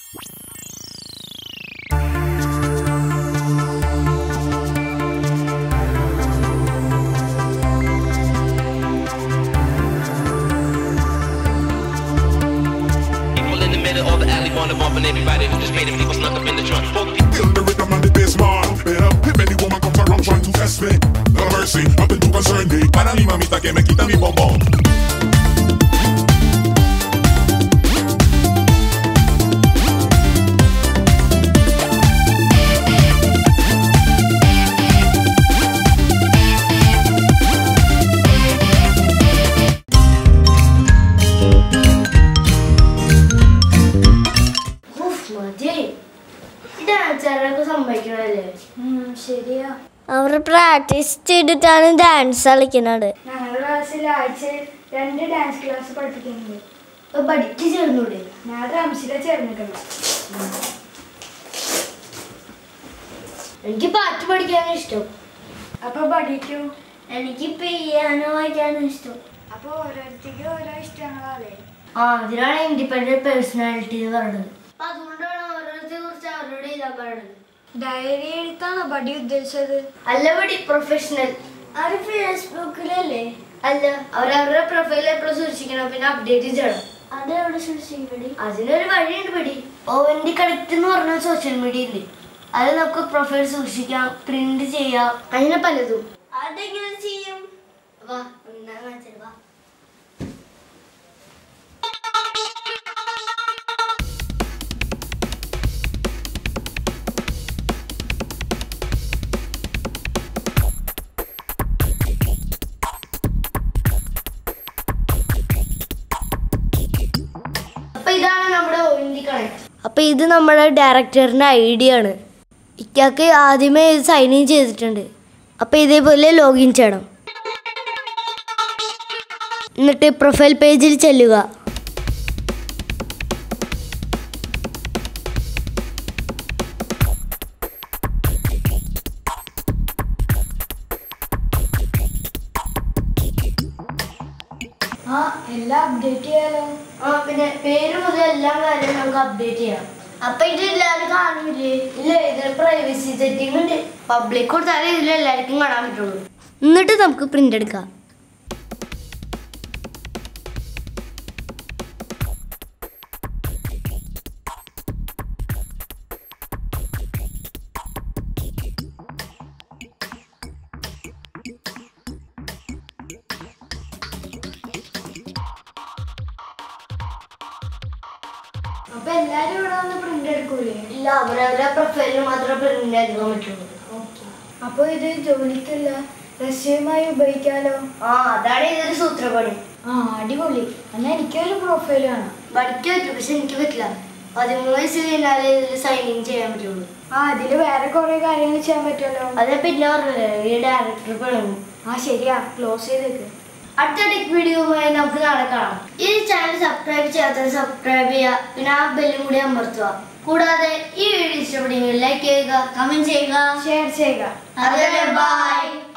People in the middle of the alley wanna bump and everybody who just made it people snuck up in the trunk. Folk Feel the rhythm and the bass man Better if any woman comes around trying to test me No mercy, nothing to concern me Para mi mamita que me quita mi bombón ഉഫ്, മതി ഡാൻസറൊക്കെ സമ്മതിക്കണല്ലേ ശരിയാ അവർ practice ചെയ്തിട്ടാണ് dance കളിക്കുന്നത് ഞങ്ങളുടെ ക്ലാസ്സിൽ ആഴ്ച രണ്ട് dance class പഠിപ്പിക്കുന്നുണ്ട് ഇപ്പൊ പഠിക്ക് ചേർന്നൂടെ ഞാൻ ഡ്രംസിലെ ചേർന്നിട്ടുണ്ട് എനിക്ക് പാട്ട് പഠിക്കാനാണ് ഇഷ്ടം അപ്പൊ പഠിക്കൂ എനിക്ക് പിയാനോ വായിക്കാനും ഇഷ്ടം അപ്പൊ ഓരോരുത്തർക്കും ഓരോ ഇഷ്ടങ്ങളല്ലേ ആ അതിനാണ് ഇൻഡിപെൻഡന്റ് പേഴ്സണാലിറ്റി എന്ന് പറയുന്നത് അപ്പൊ അതുകൊണ്ടാണ് ഓരോരുത്തരെ കുറിച്ച് അവരോട് എഴുതാൻ പറയുന്നത് ഡയറി എഴുത്താണോ പടി ഉദ്ദേശിച്ചത് അല്ല പടി പ്രൊഫഷണൽ അത് ഫേസ്ബുക്കിലല്ലേ അല്ല അവരവരുടെ പ്രൊഫൈൽ എപ്പോഴും സൂക്ഷിക്കണം പിന്നെ അപ്ഡേറ്റ് ചെയ്യണം അത് എവിടെ സൂക്ഷിക്കടി അതിനൊരു വഴിയുണ്ട് പടി ഓവൻറ്റി കണക്ട് എന്ന് പറഞ്ഞ സോഷ്യൽ മീഡിയ ഉണ്ട് അത് നമുക്ക് പ്രൊഫൈൽ സൂക്ഷിക്കാം പ്രിന്റ് ചെയ്യാം അങ്ങനെ പലതും അതെങ്ങനെ ചെയ്യും വാ ഒന്നാ കാണിച്ചത് വാ അപ്പൊ ഇതാണ് നമ്മുടെ ഓവൻറ്റി കണക്ട് അപ്പൊ ഇത് നമ്മുടെ ഡയറക്ടറിന്റെ ഐഡിയ ആണ് ഇക്കാക്ക് ആദ്യമേ ഇത് സൈൻ ഇൻ ചെയ്തിട്ടുണ്ട് അപ്പൊ ഇതേപോലെ ലോഗിൻ ചെയ്യണം എന്നിട്ട് പ്രൊഫൈൽ പേജിൽ ചെല്ലുക ആ എല്ലാം അപ്ഡേറ്റ് ചെയ്യാലോ ആ പിന്നെ പേര് മുതൽ എല്ലാ കാര്യം നമുക്ക് അപ്ഡേറ്റ് ചെയ്യാം അപ്പൊ ഇത് എല്ലാവരും കാണില്ലേ ഇല്ല ഇതിൽ പ്രൈവസി സെറ്റിംഗ് ഉണ്ട് പബ്ലിക് കൊടുത്താലേ ഇതിൽ എല്ലാവർക്കും കാണാൻ പറ്റുള്ളൂ എന്നിട്ട് നമുക്ക് പ്രിന്റ് എടുക്കാം അപ്പൊ എല്ലാരും ഇവിടെ വന്ന് പ്രിന്റ് എടുക്കൂലേ ഇല്ല അവരവരുടെ പ്രൊഫൈലിൽ മാത്രമേ പ്രിന്റ് എടുക്കാൻ പറ്റുള്ളൂ അപ്പൊ ഇത് ജോലിക്കല്ല രഹസ്യമായി ഉപയോഗിക്കാലോ ആ അതാണ് ഇതൊരു സൂത്രപ്പണി ആ അടിപൊളി എന്നാ എനിക്കൊരു പ്രൊഫൈൽ വേണം പഠിക്കാൻ പറ്റും പക്ഷെ എനിക്ക് പറ്റില്ല പതിമൂന്ന് വയസ്സ് കഴിഞ്ഞാലേ ഇതിൽ സൈൻ ഇൻ ചെയ്യാൻ പറ്റുള്ളൂ ആ അതില് വേറെ കുറെ കാര്യങ്ങൾ ചെയ്യാൻ പറ്റുമല്ലോ അത് പിന്നെ പറഞ്ഞില്ലേ ഈ ഡയറക്ടർ പെടുന്നു ആ ശരിയാ ക്ലോസ് ചെയ്തേക്ക് അടുത്ത ടെക് വീഡിയോയുമായി നമുക്ക് നാളെ കാണാം ഈ ചാനൽ സബ്സ്ക്രൈബ് ചെയ്യാത്തവർ സബ്സ്ക്രൈബ് ചെയ്യുക പിന്നെ ആ ബെല്ലും കൂടി അമർത്തുക കൂടാതെ ഈ വീഡിയോ ഇഷ്ടപ്പെടുമെങ്കിൽ ലൈക്ക് ചെയ്യുക കമന്റ് ചെയ്യുക ഷെയർ ചെയ്യുക അതുവരെ ബൈ